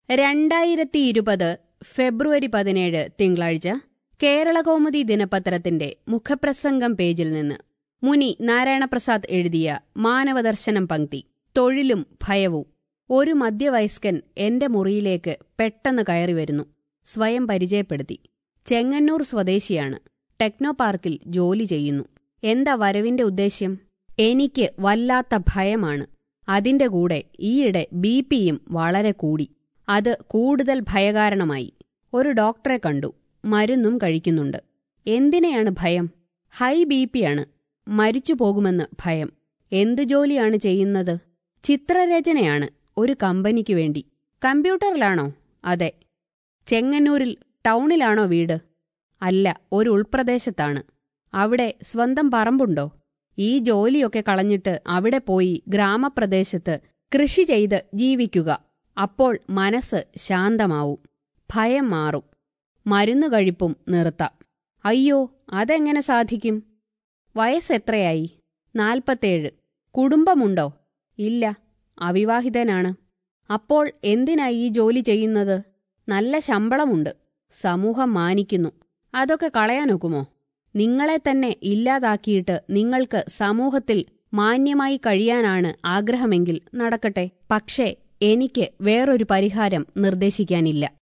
രണ്ടായിരത്തി ഇരുപത് ഫെബ്രുവരി പതിനേഴ് തിങ്കളാഴ്ച കേരളകൗമുദി ദിനപത്രത്തിന്റെ മുഖപ്രസംഗം പേജിൽ നിന്ന് മുനി നാരായണപ്രസാദ് എഴുതിയ മാനവദർശനം പങ്ക്തി തൊഴിലും ഭയവും ഒരു മധ്യവയസ്കൻ എന്റെ മുറിയിലേക്ക് പെട്ടെന്ന് കയറി വരുന്നു സ്വയം പരിചയപ്പെടുത്തി ചെങ്ങന്നൂർ സ്വദേശിയാണ് ടെക്നോ പാർക്കിൽ ജോലി ചെയ്യുന്നു എന്താ വരവിന്റെ ഉദ്ദേശ്യം എനിക്ക് വല്ലാത്ത ഭയമാണ് അതിന്റെ കൂടെ ഈയിടെ ബി പിയും വളരെ കൂടി അത് കൂടുതൽ ഭയകാരണമായി ഒരു ഡോക്ടറെ കണ്ടു മരുന്നും കഴിക്കുന്നുണ്ട് എന്തിനെയാണ് ഭയം ഹൈ ബി പിയാണ് മരിച്ചു പോകുമെന്ന് ഭയം എന്ത് ജോലിയാണ് ചെയ്യുന്നത് ചിത്രരചനയാണ് ഒരു കമ്പനിക്ക് വേണ്ടി കമ്പ്യൂട്ടറിലാണോ അതെ ചെങ്ങന്നൂരിൽ ടൗണിലാണോ വീട് അല്ല ഒരു ഉൾപ്രദേശത്താണ് അവിടെ സ്വന്തം പറമ്പുണ്ടോ ഈ ജോലിയൊക്കെ കളഞ്ഞിട്ട് അവിടെ പോയി ഗ്രാമപ്രദേശത്ത് കൃഷി ചെയ്ത് ജീവിക്കുക അപ്പോൾ മനസ്സ് ശാന്തമാവും ഭയം മാറും മരുന്ന് കഴിപ്പും നിർത്താം അയ്യോ അതെങ്ങനെ സാധിക്കും വയസ്സെത്രയായി നാൽപ്പത്തേഴ് കുടുംബമുണ്ടോ ഇല്ല അവിവാഹിതനാണ് അപ്പോൾ എന്തിനാ ഈ ജോലി ചെയ്യുന്നത് നല്ല ശമ്പളമുണ്ട് സമൂഹം മാനിക്കുന്നു അതൊക്കെ കളയാനൊക്കുമോ നിങ്ങളെ തന്നെ ഇല്ലാതാക്കിയിട്ട് നിങ്ങൾക്ക് സമൂഹത്തിൽ മാന്യമായി കഴിയാനാണ് ആഗ്രഹമെങ്കിൽ നടക്കട്ടെ പക്ഷേ എനിക്ക് വേറൊരു പരിഹാരം നിർദ്ദേശിക്കാനില്ല